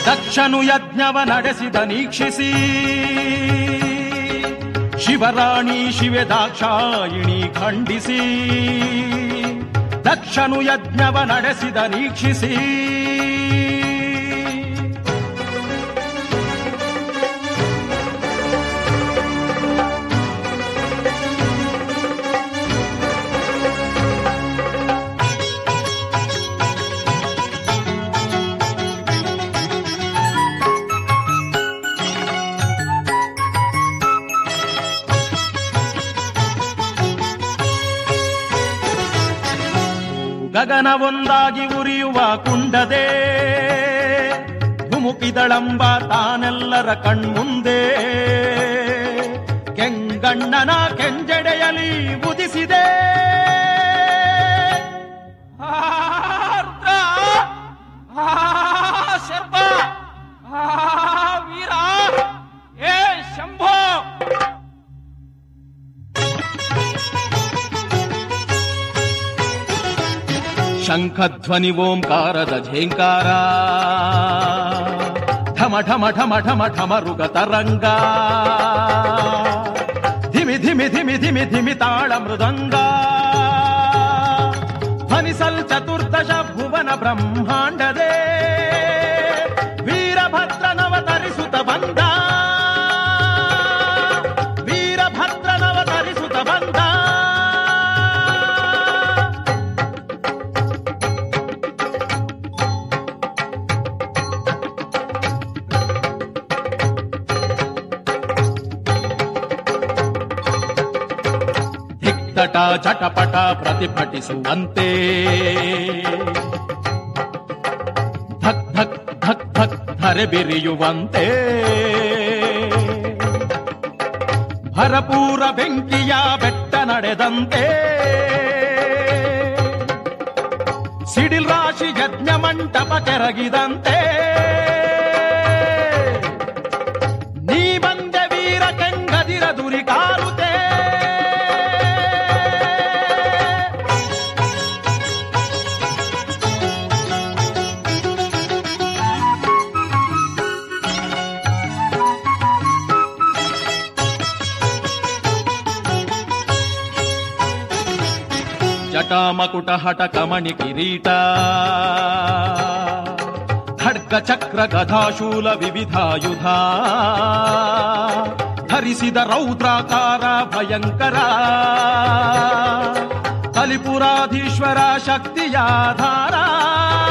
ದಕ್ಷನು ಯಜ್ಞವ ನಡೆಸಿದ ನೀಕ್ಷಿಸಿ ಶಿವರಾಣಿ ಶಿವೆ ದಾಕ್ಷಾಯಿಣಿ ಖಂಡಿಸಿ ದಕ್ಷನು ಯಜ್ಞವ ನಡೆಸಿದ ನೀಕ್ಷಿಸಿ ಗಗನವೊಂದಾಗಿ ಉರಿಯುವ ಕುಂಡದೆ ಧುಮುಕಿದಳಂಬ ತಾನೆಲ್ಲರ ಕಣ್ಮುಂದೆ ಕೆಂಗಣ್ಣನ ಕೆಂಜಡೆಯಲಿ ಉದಿಸಿದೆ ಆರ್ದ್ರ! ಆ ಶರ್ಪ! ಆ ವೀರ! ಏ ಶಂಭೋ ಶಂಖಧ್ವನಿ ಓಂಕಾರದ ಝೇಂಕಾರ ಢಮ ಢಮ ಢಮ ಢಮ ಢಮರುಗ ತರಂಗ ಧಿಮಿ ಧಿಮಿ ಧಿಮಿ ಧಿಮಿ ಧಿಮಿ ತಾಳ ಮೃದಂಗ ಧ್ವನಿಸಲ್ ಚತುರ್ದಶ ಭುವನ ಬ್ರಹ್ಮಾಂಡದೇ ವೀರಭದ್ರನವತರಿಸುತ್ತ ಬಂದ ವೀರಭದ್ರನವತರಿಸುತ್ತ ಬಂದ ದಿಗ್ದಟ ಚಟಪಟ ಪ್ರತಿಭಟಿಸುವಂತೆ ಧಕ್ ಧಕ್ ಧಕ್ ಧಕ್ ಧರೆ ಬಿರಿಯುವಂತೆ ಭರಪೂರ ಬೆಂಕಿಯ ಬೆಟ್ಟ ನಡೆದಂತೆ ಸಿಡಿಲ್ ರಾಶಿ ಯಜ್ಞ ಮಂಟಪ ಕೆರಗಿದಂತೆ ನೀ ಬಂದೆ ವೀರ ಕೆಂಗದಿರ ದುರಿ ಕಾರುತೆ ಜಟಾಮಕುಟ ಹಟ ಕಮಣಿ ಕಿರೀಟ ಖಡ್ಗ ಚಕ್ರ ಗದಾಶೂಲ ವಿವಿಧಾಯುಧ ಧರಿಸಿದ ರೌದ್ರಾಕಾರ ಭಯಂಕರ ಕಲಿಪುರಾಧೀಶ್ವರ ಶಕ್ತಿಯಾಧಾರ